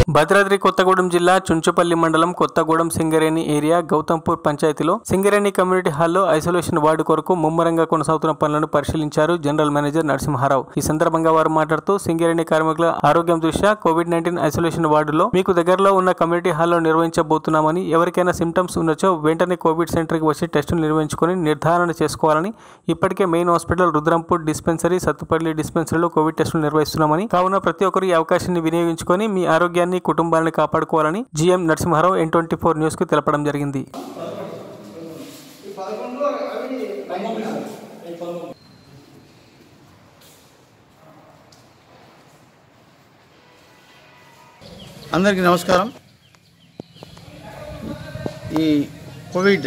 భద్రాద్రి కొత్తగూడెం జిల్లా చుంచుపల్లి మండలం కొత్తగూడెం సింగరేణి ఏరియా గౌతంపూర్ పంచాయతీలో సింగరేణి కమ్యూనిటీ హాల్లో ఐసోలేషన్ వార్డు కొరకు ముమ్మరంగా కొనసాగుతున్న పనులను పరిశీలించారు జనరల్ మేనేజర్ నరసింహారావు ఈ సందర్భంగా వారు మాట్లాడుతూ సింగరేణి కార్మికుల ఆరోగ్యం దృష్ట్యా కోవిడ్ నైన్టీన్ ఐసోలేషన్ వార్డులో మీకు దగ్గరలో ఉన్న కమ్యూనిటీ హాల్లో నిర్వహించబోతున్నామని ఎవరికైనా సిమ్టమ్స్ ఉన్నచో వెంటనే కోవిడ్ సెంటర్కి వచ్చి టెస్టులు నిర్వహించుకొని నిర్ధారణ చేసుకోవాలని ఇప్పటికే main hospital Rudrampur dispensary Sathupalli డిస్పెన్సరీలో కోవిడ్ టెస్టులు నిర్వహిస్తున్నామని కావున ప్రతి ఒక్కరు ఈ అవకాశాన్ని వినియోగించుకొని మీ ఆరోగ్యాన్ని కుటుంబాన్ని కాపాడుకోవాలని GM Narasimharao N twenty four news కు తెలపడం జరిగింది అందరికీ నమస్కారం ఈ కోవిడ్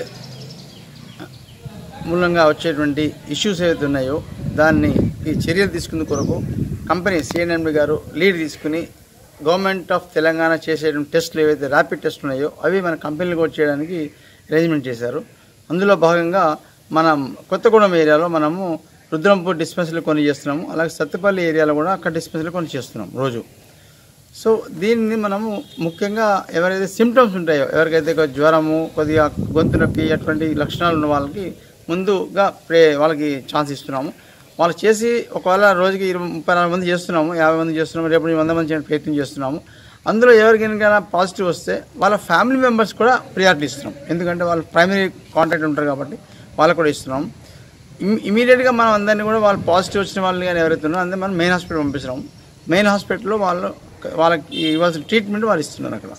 మూలంగా వచ్చేటువంటి ఇష్యూస్ ఏవైతే ఉన్నాయో దాన్ని ఈ చర్యలు తీసుకునే కొరకు కంపెనీ సిఎన్ఎండి గారు లీడ్ తీసుకుని గవర్నమెంట్ ఆఫ్ తెలంగాణ చేసేటువంటి టెస్టులు ఏవైతే ర్యాపిడ్ టెస్ట్ ఉన్నాయో అవి మన కంపెనీలకు వచ్చేయడానికి అరేంజ్మెంట్ చేశారు అందులో భాగంగా మనం కొత్తగూడెం ఏరియాలో మనము రుద్రంపూర్ డిస్పెన్సరీ కొన్ని చేస్తున్నాము అలాగే సత్తుపల్లి ఏరియాలో కూడా అక్కడ డిస్పెన్సరీ కొన్ని చేస్తున్నాం రోజు సో దీన్ని మనము ముఖ్యంగా ఎవరైతే సిమ్టమ్స్ ఉంటాయో ఎవరికైతే కొద్ది జ్వరము కొద్దిగా గొంతు నొప్పి అటువంటి లక్షణాలు ఉన్న వాళ్ళకి ముందుగా ప్రే వాళ్ళకి ఛాన్స్ ఇస్తున్నాము వాళ్ళు చేసి ఒకవేళ రోజుకి ఇరవై ముప్పై నాలుగు మంది చేస్తున్నాము యాభై మంది చేస్తున్నాము రేపు వంద మంది చేయడానికి ప్రయత్నం చేస్తున్నాము అందులో ఎవరికైనా పాజిటివ్ వస్తే వాళ్ళ ఫ్యామిలీ మెంబర్స్ కూడా ప్రియారిటీ ఇస్తున్నాం ఎందుకంటే వాళ్ళు ప్రైమరీ కాంటాక్ట్ ఉంటారు కాబట్టి వాళ్ళకు కూడా ఇస్తున్నాం ఇమ్ ఇమీడియట్గా మనం అందరినీ కూడా వాళ్ళు పాజిటివ్ వచ్చిన వాళ్ళని కానీ ఎవరైతే ఉన్నారో అందరూ మనం మెయిన్ హాస్పిటల్ పంపిస్తున్నాం మెయిన్ హాస్పిటల్లో వాళ్ళు వాళ్ళకి ఇవ్వాల్సిన ట్రీట్మెంట్ వాళ్ళు ఇస్తున్నారు అక్కడ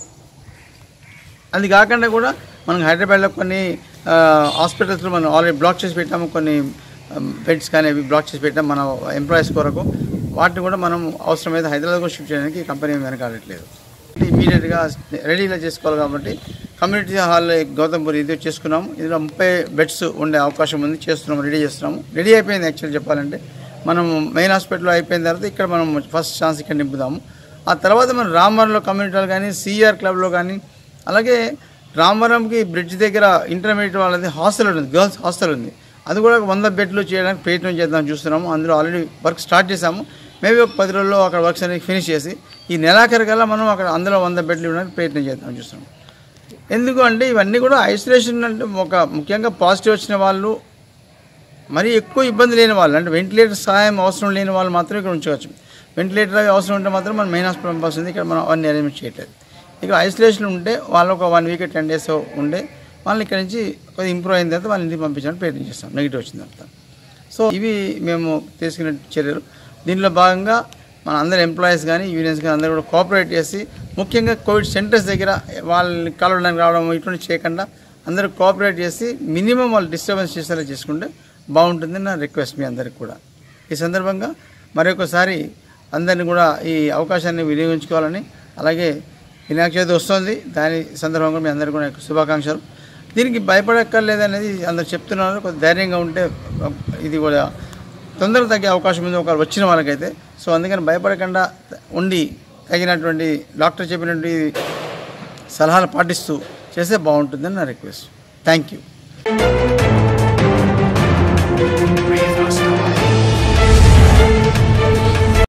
అది కాకుండా కూడా మనం హైదరాబాద్లో కొన్ని ఆ, హాస్పిటల్స్లో మనం ఆల్రెడీ బ్లాక్ చేసి పెట్టాము కొన్ని బెడ్స్ కానీ అవి బ్లాక్ చేసి పెట్టాము మన ఎంప్లాయీస్ కొరకు వాటిని కూడా మనం అవసరమైతే హైదరాబాద్ కూడా షిఫ్ట్ చేయడానికి ఈ కంపెనీ వెనకాడట్లేదు ఇమీడియట్గా రెడీగా చేసుకోవాలి కాబట్టి కమ్యూనిటీ హాల్ గౌతంపూర్ ఇది చేసుకున్నాము ఇందులో ముప్పై బెడ్స్ ఉండే అవకాశం ఉంది చేస్తున్నాము రెడీ చేస్తున్నాము రెడీ అయిపోయింది యాక్చువల్ చెప్పాలంటే మనం మెయిన్ హాస్పిటల్లో అయిపోయిన తర్వాత ఇక్కడ మనం ఫస్ట్ ఛాన్స్ ఇక్కడ నింపుదాము ఆ తర్వాత మనం రామవరంలో కమ్యూనిటీ హాల్ కానీ సిఆర్ క్లబ్లో కానీ అలాగే రామవరంకి బ్రిడ్జ్ దగ్గర ఇంటర్మీడియట్ వాళ్ళది హాస్టల్ ఉంది గర్ల్స్ హాస్టల్ ఉంది అది కూడా ఒక వంద బెడ్లు చేయడానికి ప్రయత్నం చేద్దాం చూస్తున్నాము అందులో ఆల్రెడీ వర్క్ స్టార్ట్ చేసాము మేబీ ఒక పది రోజుల్లో అక్కడ వర్క్స్ అనేది ఫినిష్ చేసి ఈ నెలాఖరు కల్లా మనం అక్కడ అందులో వంద బెడ్లు ఇవ్వడానికి ప్రయత్నం చేద్దాం చూస్తున్నాం ఎందుకు అంటే ఇవన్నీ కూడా ఐసోలేషన్ అంటే ఒక ముఖ్యంగా పాజిటివ్ వచ్చిన వాళ్ళు మరీ ఎక్కువ ఇబ్బంది లేని వాళ్ళు అంటే వెంటిలేటర్ సహాయం అవసరం లేని వాళ్ళు మాత్రమే ఇక్కడ ఉంచవచ్చు వెంటిలేటర్ అవి అవసరం ఉంటే మాత్రం మనం మెయిన్ హాస్పిటల్ పంపాల్సింది ఇక్కడ మనం అవన్నీ అరేంజ్మెంట్ చేయట్లేదు ఇక్కడ ఐసోలేషన్ ఉంటే వాళ్ళు ఒక వన్ వీక్ టెన్ డేస్ ఉండే వాళ్ళని ఇక్కడ నుంచి కొద్దిగా ఇంప్రూవ్ అయిన తర్వాత వాళ్ళని ఇంటికి పంపించడానికి ప్రయత్నం చేస్తాం నెగిటివ్ వచ్చిన తర్వాత సో ఇవి మేము తీసుకునే చర్యలు దీనిలో భాగంగా మన అందరు ఎంప్లాయీస్ కానీ యూనియన్స్ కానీ అందరూ కూడా కోఆపరేట్ చేసి ముఖ్యంగా కోవిడ్ సెంటర్స్ దగ్గర వాళ్ళని కలవడానికి రావడం ఇటువంటి చేయకుండా అందరూ కోఆపరేట్ చేసి మినిమం వాళ్ళు డిస్టర్బెన్స్ చేసేలా చేసుకుంటే బాగుంటుందని నా రిక్వెస్ట్ మీ అందరికి కూడా ఈ సందర్భంగా మరొకసారి అందరిని కూడా ఈ అవకాశాన్ని వినియోగించుకోవాలని అలాగే వినాయక చవితి వస్తుంది దాని సందర్భంగా మీ అందరికీ కూడా శుభాకాంక్షలు దీనికి భయపడక్కర్లేదనేది అందరు చెప్తున్నారు కొంచెం ధైర్యంగా ఉంటే ఇది కూడా తొందరగా తగ్గే అవకాశం ఉంది ఒకరు వచ్చిన వాళ్ళకైతే సో అందుకని భయపడకుండా ఉండి తగినటువంటి డాక్టర్ చెప్పినటువంటి సలహాలు పాటిస్తూ చేస్తే బాగుంటుందని నా రిక్వెస్ట్ థ్యాంక్ యూ